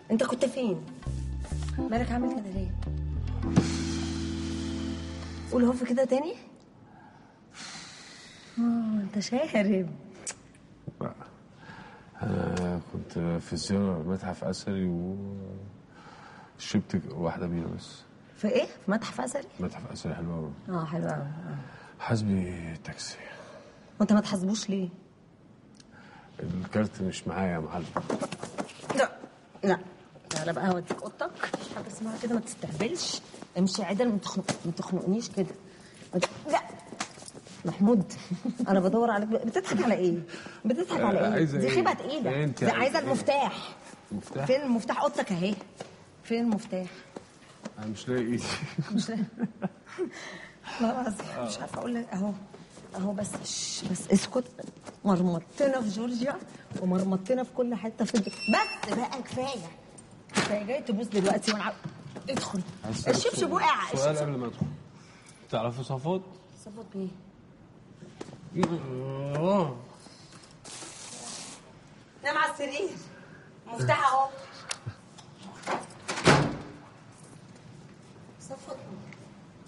انت كنت فين مالك عامل كده ليه قول هوف كده تاني اه انت شارب انا كنت في زياره متحف اثري و شربت واحده بينا بس في ايه في متحف اثري متحف اثري حلو قوي اه حلو قوي حاسبي تاكسي وانت ما تحاسبوش ليه الكارت مش معايا يا معلم لا لا تعالى بقى اوديك اوضتك مفيش حاجه اسمها كده ما تستهبلش امشي عدل ما تخنق ما تخنقنيش كده لا محمود انا بدور عليك بتضحك على ايه بتضحك على ايه عايزة دي إيه؟ خيبه تقيله إيه أنت دي عايزة عايزه إيه؟ المفتاح مفتاح فين المفتاح اوضتك اهي فين المفتاح انا مش لاقي ايدي مش خلاص مش عارفه اقول لك اهو اهو بس شش، بس اسكت مرمطتنا في جورجيا ومرمطتنا في كل حته في البيت بس بقى كفايه كفايه جاي تبوس دلوقتي وانا عارف- ادخل عايز أسألك الشبشب سؤال- وقع سؤال الشبشب قبل ما ادخل تعرفي صفات؟ صفت بيه اه نام على السرير مفتاح